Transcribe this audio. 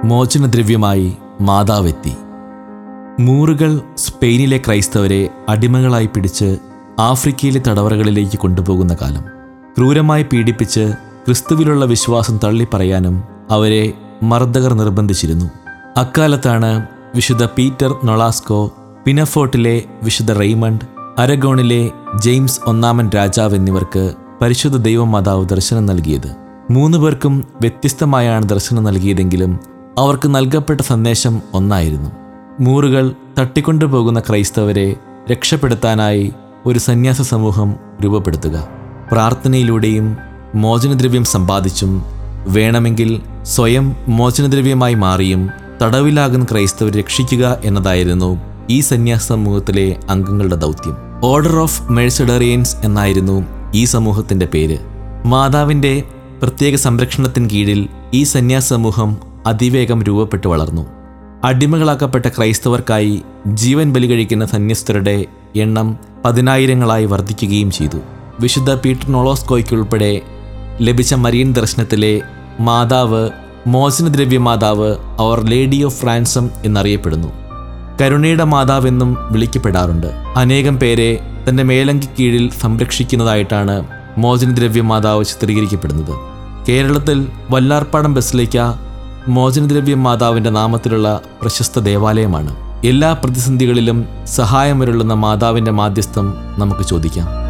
മോചനദ്രവ്യമായി മാതാവെത്തി മൂറുകൾ സ്പെയിനിലെ ക്രൈസ്തവരെ അടിമകളായി പിടിച്ച് ആഫ്രിക്കയിലെ തടവറകളിലേക്ക് കൊണ്ടുപോകുന്ന കാലം ക്രൂരമായി പീഡിപ്പിച്ച് ക്രിസ്തുവിലുള്ള വിശ്വാസം തള്ളിപ്പറയാനും അവരെ മർദ്ദകർ നിർബന്ധിച്ചിരുന്നു അക്കാലത്താണ് വിശുദ്ധ പീറ്റർ നൊളാസ്കോ പിനഫോർട്ടിലെ വിശുദ്ധ റെയ്മണ്ട് അരഗോണിലെ ജെയിംസ് ഒന്നാമൻ രാജാവ് എന്നിവർക്ക് പരിശുദ്ധ ദൈവമാതാവ് ദർശനം നൽകിയത് മൂന്നു പേർക്കും വ്യത്യസ്തമായാണ് ദർശനം നൽകിയതെങ്കിലും അവർക്ക് നൽകപ്പെട്ട സന്ദേശം ഒന്നായിരുന്നു മൂറുകൾ തട്ടിക്കൊണ്ടുപോകുന്ന ക്രൈസ്തവരെ രക്ഷപ്പെടുത്താനായി ഒരു സന്യാസ സമൂഹം രൂപപ്പെടുത്തുക പ്രാർത്ഥനയിലൂടെയും മോചനദ്രവ്യം സമ്പാദിച്ചും വേണമെങ്കിൽ സ്വയം മോചനദ്രവ്യമായി മാറിയും തടവിലാകുന്ന ക്രൈസ്തവരെ രക്ഷിക്കുക എന്നതായിരുന്നു ഈ സന്യാസ സമൂഹത്തിലെ അംഗങ്ങളുടെ ദൗത്യം ഓർഡർ ഓഫ് മെഴ്സഡറിയൻസ് എന്നായിരുന്നു ഈ സമൂഹത്തിന്റെ പേര് മാതാവിന്റെ പ്രത്യേക സംരക്ഷണത്തിന് കീഴിൽ ഈ സന്യാസ സമൂഹം അതിവേഗം രൂപപ്പെട്ടു വളർന്നു അടിമകളാക്കപ്പെട്ട ക്രൈസ്തവർക്കായി ജീവൻ ബലി കഴിക്കുന്ന സന്യസ്തരുടെ എണ്ണം പതിനായിരങ്ങളായി വർദ്ധിക്കുകയും ചെയ്തു വിശുദ്ധ പീറ്റർ നൊളോസ്കോയ്ക്കുൾപ്പെടെ ലഭിച്ച മരിയൻ ദർശനത്തിലെ മാതാവ് മോചനദ്രവ്യ മാതാവ് അവർ ലേഡി ഓഫ് ഫ്രാൻസം എന്നറിയപ്പെടുന്നു കരുണയുടെ മാതാവെന്നും വിളിക്കപ്പെടാറുണ്ട് അനേകം പേരെ തൻ്റെ മേലങ്കി കീഴിൽ സംരക്ഷിക്കുന്നതായിട്ടാണ് മോചനദ്രവ്യ മാതാവ് ചിത്രീകരിക്കപ്പെടുന്നത് കേരളത്തിൽ വല്ലാർപ്പാടം ബസിലിക്ക മോചനദ്രവ്യ മാതാവിൻ്റെ നാമത്തിലുള്ള പ്രശസ്ത ദേവാലയമാണ് എല്ലാ പ്രതിസന്ധികളിലും സഹായമരുളുന്ന മാതാവിൻ്റെ മാധ്യസ്ഥം നമുക്ക് ചോദിക്കാം